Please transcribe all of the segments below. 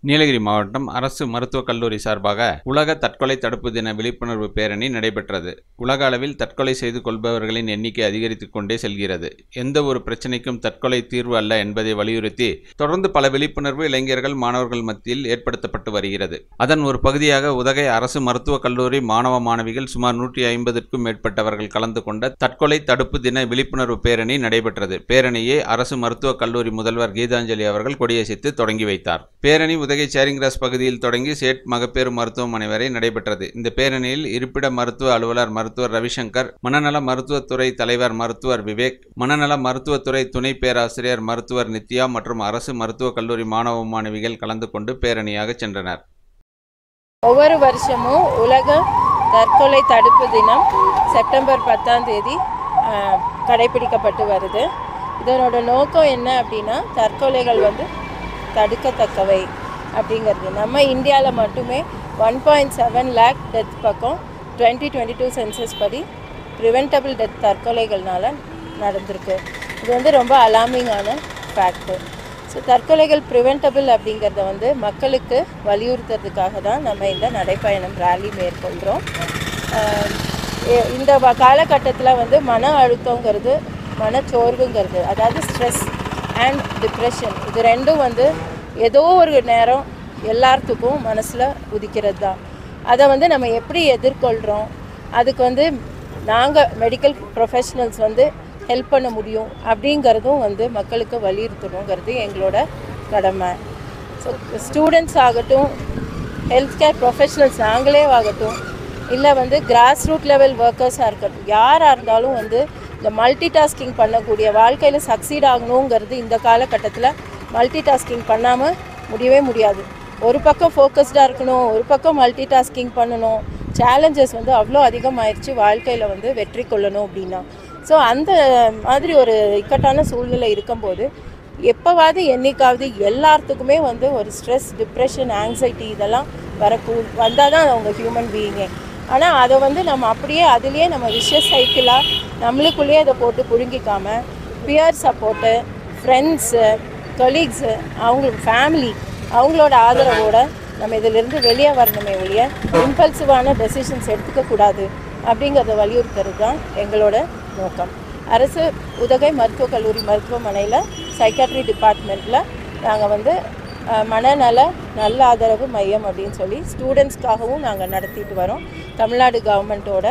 நீலகிரி மாவட்டம் அரசு மருத்துவக் கல்லூரி சார்பாக உலக தற்கொலை தடுப்பு தின விழிப்புணர்வு பேரணி நடைபெற்றது உலக அளவில் தற்கொலை செய்து கொள்பவர்களின் எண்ணிக்கை அதிகரித்துக் கொண்டே செல்கிறது எந்த ஒரு பிரச்சனைக்கும் தற்கொலை தீர்வு அல்ல என்பதை வலியுறுத்தி தொடர்ந்து பல விழிப்புணர்வு இளைஞர்கள் மாணவர்கள் மத்தியில் ஏற்படுத்தப்பட்டு வருகிறது அதன் ஒரு பகுதியாக உதகை அரசு மருத்துவக் கல்லூரி மாணவ மாணவிகள் சுமார் நூற்றி ஐம்பதுக்கும் மேற்பட்டவர்கள் கலந்து கொண்ட தற்கொலை தடுப்பு தின விழிப்புணர்வு பேரணி நடைபெற்றது பேரணியை அரசு மருத்துவக் கல்லூரி முதல்வர் கீதாஞ்சலி அவர்கள் கொடியசைத்து தொடங்கி வைத்தார் பேரணி உதகை சேரிங்கிராஸ் பகுதியில் தொடங்கி சேட் மகப்பேறு மருத்துவமனை வரை நடைபெற்றது இந்த பேரணியில் இருப்பிட மருத்துவ அலுவலர் மருத்துவர் ரவிசங்கர் மனநல மருத்துவத்துறை தலைவர் மருத்துவர் விவேக் மனநல மருத்துவத்துறை துணை பேராசிரியர் மருத்துவர் நித்யா மற்றும் அரசு மருத்துவக் கல்லூரி மாணவ மாணவிகள் கலந்து கொண்டு பேரணியாக சென்றனர் ஒவ்வொரு வருஷமும் உலக தற்கொலை தடுப்பு தினம் செப்டம்பர் பத்தாம் தேதி ஆஹ், கடைபிடிக்கப்பட்டு வருது இதனோட நோக்கம் என்ன அப்படின்னா தற்கொலைகள் வந்து தடுக்கத்தக்கவை அப்படிங்கிறது நம்ம இந்தியாவில் மட்டுமே one point seven lakh death பக்கம் டுவெண்ட்டி டுவெண்ட்டி டூ சென்சஸ் படி ப்ரிவென்டபிள் டெத் தற்கொலைகள்னால நடந்திருக்கு இது வந்து ரொம்ப அலாமிங்கான ஃபேக்ட்டு ஸோ தற்கொலைகள் ப்ரிவென்டபிள் அப்படிங்கிறத வந்து மக்களுக்கு வலியுறுத்துறதுக்காக தான் நம்ம இந்த நடைப்பயணம் ரேலி மேற்கொள்கிறோம் ஆஹ் எ- இந்த வ- காலகட்டத்தில் வந்து மன அழுத்தங்கிறது மனச்சோர்வுங்கிறது அதாவது ஸ்ட்ரெஸ் அண்ட் டிப்ரெஷன் இது ரெண்டும் வந்து ஏதோ ஒரு நேரம் எல்லாத்துக்கும் மனசில் உதிக்கிறது தான் அதை வந்து நம்ம எப்படி எதிர்கொள்கிறோம் அதுக்கு வந்து நாங்கள் மெடிக்கல் ப்ரொஃபஷனல்ஸ் வந்து ஹெல்ப் பண்ண முடியும் அப்படிங்கிறதும் வந்து மக்களுக்கு வலியுறுத்தணுங்கிறது எங்களோட கடமை ஸோ ஸ்டூடெண்ட்ஸ் ஆகட்டும் ஹெல்த் கேர் ப்ரொஃபஷனல்ஸ் நாங்களே ஆகட்டும் இல்லை வந்து கிராஸ் ரூட் லெவல் ஒர்க்கர்ஸாக இருக்கட்டும் யாராக இருந்தாலும் வந்து இந்த மல்டி டாஸ்கிங் பண்ணக்கூடிய வாழ்க்கையில் சக்சீட் ஆகணுங்கிறது இந்த காலகட்டத்தில் மல்டி டாஸ்கிங் பண்ணாமல் முடியவே முடியாது ஒரு பக்கம் ஃபோக்கஸ்டாக இருக்கணும் ஒரு பக்கம் மல்டி டாஸ்கிங் பண்ணணும் சேலஞ்சஸ் வந்து அவ்வளோ அதிகமாயிருச்சு வாழ்க்கையில் வந்து வெற்றி கொள்ளணும் அப்படின்னா ஸோ அந்த மாதிரி ஒரு இக்கட்டான சூழ்நிலை இருக்கும்போது எப்போவாவது என்னைக்காவது எல்லாத்துக்குமே வந்து ஒரு ஸ்ட்ரெஸ் டிப்ரெஷன் ஆங்ஸைட்டி இதெல்லாம் வரக்கூ வந்தால் தான் அவங்க ஹியூமன் பீயிங்கே ஆனால் அதை வந்து நம்ம அப்படியே அதுலேயே நம்ம விஷஸ் சைக்கிளாக நம்மளுக்குள்ளேயே அதை போட்டு புழுங்கிக்காம பியர் சப்போர்ட்டு ஃப்ரெண்ட்ஸு கொலீக்ஸு அவங்களுக்கு ஃபேமிலி அவங்களோட ஆதரவோட நம்ம இதிலிருந்து வெளியே வரணுமே ஒழிய இம்பல்சிவான டெசிஷன்ஸ் எடுத்துக்கக்கூடாது அப்படிங்கிறத வலியுறுத்துறது தான் எங்களோட நோக்கம் அரசு உதகை மருத்துவக் கல்லூரி மருத்துவமனையில் சைக்காட்ரி டிபார்ட்மெண்ட்டில் நாங்கள் வந்து அஹ், மனநல நல்ல ஆதரவு மையம் அப்படின்னு சொல்லி ஸ்டூடெண்ட்ஸ்க்காகவும் நாங்கள் நடத்திட்டு வரோம் தமிழ்நாடு கவர்மெண்ட்டோட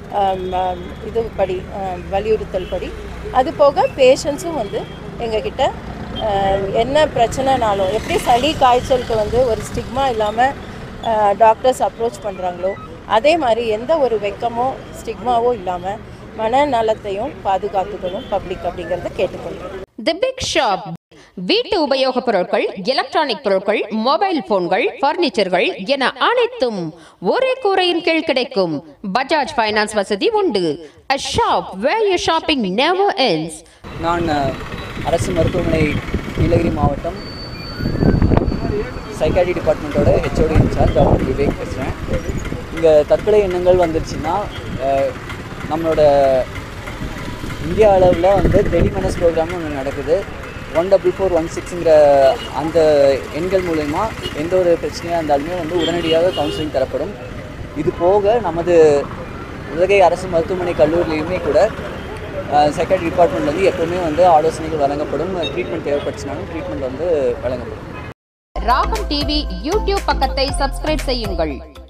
இது படி அஹ், வலியுறுத்தல் படி அது போக பேஷண்ட்ஸும் வந்து எங்ககிட்ட அஹ், என்ன பிரச்சனைனாலும் எப்படி சளி காய்ச்சலுக்கு வந்து ஒரு ஸ்டிக்மா இல்லாமல் டாக்டர்ஸ் அப்ரோச் பண்ணுறாங்களோ அதே மாதிரி எந்த ஒரு வெக்கமோ ஸ்டிக்மாவோ இல்லாமல் மனநலத்தையும் பாதுகாத்துக்கணும் பப்ளிக் அப்படிங்கிறத கேட்டுக்கொள்கிறேன் தி பிக் ஷாப் வீட்டு உபயோகப் பொருட்கள் எலக்ட்ரானிக் பொருட்கள் மொபைல் போன்கள் பர்னிச்சர்கள் என அனைத்தும் ஒரே கூரையின் கீழ் கிடைக்கும் பஜாஜ் ஃபைனான்ஸ் வசதி உண்டு a shop where your shopping never ends நான் அஹ், அரசு மருத்துவமனை நீலகிரி மாவட்டம் சைக்காட்ரி டிபார்ட்மெண்ட்டோட ஹெச்ஓடி இன்சார்ஜ் டாக்டர் விவேக் பேசுகிறேன் இங்கே தற்கொலை எண்ணங்கள் வந்துருச்சுன்னா அஹ், நம்மளோட இந்தியா அளவில் வந்து டெலிமெனஸ் ப்ரோக்ராம்னு ஒன்று நடக்குது ஒன் டபுள் ஃபோர் ஒன் சிக்ஸுங்கிற அந்த எண்கள் மூலயமா எந்த ஒரு பிரச்சனையாக இருந்தாலுமே வந்து உடனடியாக கவுன்சிலிங் தரப்படும் இது போக நமது உதகை அரசு மருத்துவமனை கல்லூரிலையுமே கூட செக்ரட்டரி டிபார்ட்மெண்ட் வந்து எப்பவுமே வந்து ஆலோசனைகள் வழங்கப்படும் ட்ரீட்மெண்ட் தேவைப்பட்டுச்சுனாலும் ட்ரீட்மெண்ட் வந்து வழங்கப்படும் ராகம் டிவி யூடியூப் பக்கத்தை சப்ஸ்கிரைப் செய்யுங்கள்